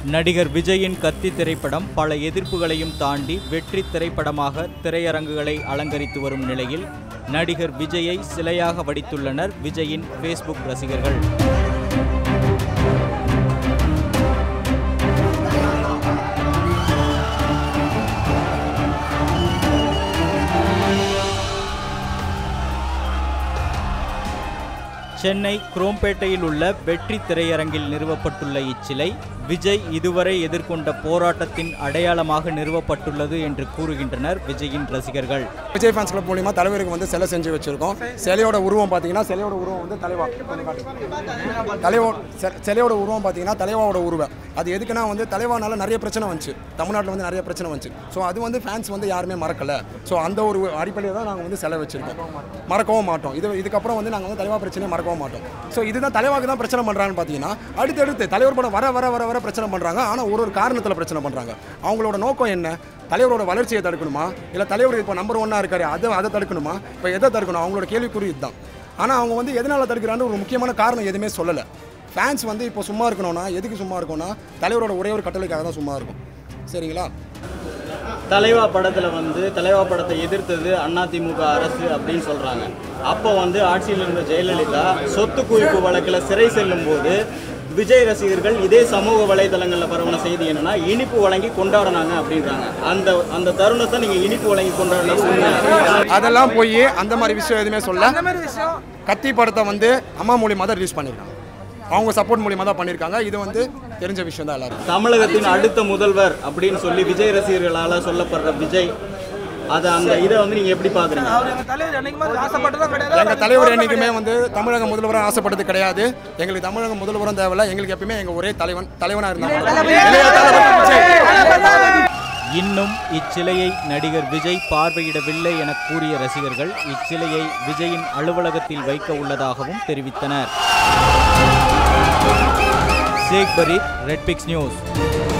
நடிகர் விஜயின் கத்தி திரைப்படம் பல எதிர்ப்புகளையும் தாண்டி வெற்றி திரைப்படமாக திரையரங்குகளை அலங்கரித்து வரும் நிலையில் நடிகர் விஜயை சிலையாக வடித்துள்ளனர் விஜயின் ஃபேஸ்புக் ரசிகர்கள் சென்னை குரோம்பேட்டையில் உள்ள வெற்றி திரையரங்கில் நிறுவப்பட்டுள்ள இச்சிலை விஜய் இதுவரை எதிர்கொண்ட போராட்டத்தின் அடையாளமாக நிறுவப்பட்டுள்ளது என்று கூறுகின்றனர் விஜயின் ரசிகர்கள் விஜய் ஃபேன்ஸ் கிளப் மூலியமா தலைவருக்கு வந்து சிலை செஞ்சு வச்சிருக்கோம் சிலையோட உருவம் பார்த்தீங்கன்னா சிலையோட உருவம் வந்து தலைவா தலைவோ செ- சிலையோட உருவம் பார்த்தீங்கன்னா தலைவாவோட உருவம் அது எதுக்குன்னா வந்து தலைவானால நிறைய பிரச்சனை வந்துச்சு தமிழ்நாட்டில் வந்து நிறைய பிரச்சனை வந்துச்சு ஸோ அது வந்து ஃபேன்ஸ் வந்து யாருமே மறக்கல ஸோ அந்த ஒரு அடிப்படையில் தான் நாங்கள் வந்து சிலை வச்சிருக்கோம் மறக்கவும் மாட்டோம் இது இதுக்கப்புறம் வந்து நாங்கள் வந்து தலைவா பிரச்சனையை மறக்கவும் மாட்டோம் ஸோ இதுதான் தலைவாக்கு தான் பிரச்சனை பண்ணுறாங்கன்னு பார்த்தீங்கன்னா அடுத்தடுத்து தலைவர் படம் வர வர வர வர பிரச்சனை பண்ணுறாங்க ஆனால் ஒரு ஒரு காரணத்தில் பிரச்சனை பண்ணுறாங்க அவங்களோட நோக்கம் என்ன தலைவரோட வளர்ச்சியை தடுக்கணுமா இல்லை தலைவர் இப்போ நம்பர் ஒன்னாக இருக்காரு அதை அதை தடுக்கணுமா இப்போ எதை தடுக்கணும் அவங்களோட கேள்விக்குறி இதுதான் ஆனால் அவங்க வந்து எதனால் தடுக்கிறான்னு ஒரு முக்கியமான காரணம் எதுவுமே சொல்லலை ஃபேன்ஸ் வந்து இப்போ சும்மா இருக்கணும்னா எதுக்கு சும்மா இருக்கணும்னா தலைவரோட ஒரே ஒரு கட்டளைக்காக தான் சும்மா இருக்கும் சரிங்களா தலைவா படத்தில் வந்து தலைவா படத்தை எதிர்த்தது அதிமுக அரசு அப்படின்னு சொல்கிறாங்க அப்போ வந்து ஆட்சியில் இருந்த ஜெயலலிதா சொத்து குவிப்பு வழக்கில் சிறை செல்லும் போது விஜய் ரசிகர்கள் இதே சமூக வலைதளங்களில் பரவன செய்தி என்னன்னா இனிப்பு வழங்கி கொண்டாடினாங்க அப்படின்றாங்க அந்த அந்த தருணத்தை நீங்கள் இனிப்பு வழங்கி கொண்டாடினது உண்மையா? அதெல்லாம் போய் அந்த மாதிரி விஷயம் எதுவுமே சொல்ல கத்தி படத்தை வந்து அம்மா மூலியமாக தான் ரிலீஸ் பண்ணியிருக்காங்க அவங்க சப்போர்ட் மூலியமாக தான் பண்ணியிருக்காங்க இது வந்து தெரிஞ்ச விஷயம் தான் எல்லாரும் தமிழகத்தின் அடுத்த முதல்வர் அப்படின்னு சொல்லி விஜய் ரசிகர்களால் சொல்லப்படுற விஜய் அதை அந்த இதை வந்து நீங்கள் எப்படி பார்க்குறீங்க எங்க தலைவர் என்னைக்குமே ஆசைப்பட்டதும் கிடையாது எங்க தலைவர் என்னைக்குமே வந்து தமிழக முதல்வராக ஆசைப்பட்டது கிடையாது எங்களுக்கு தமிழக முதல்வரும் தேவையில்ல எங்களுக்கு எப்பயுமே எங்க ஒரே தலைவன் தலைவனா இருந்தாங்க இளைய தளபதி விஜய். இன்னும் இச்சிலையை நடிகர் விஜய் பார்வையிடவில்லை என கூறிய ரசிகர்கள் இச்சிலையை விஜயின் அலுவலகத்தில் வைக்க உள்ளதாகவும் தெரிவித்தனர் சேக் பரீத் ரெட்பிக்ஸ் நியூஸ்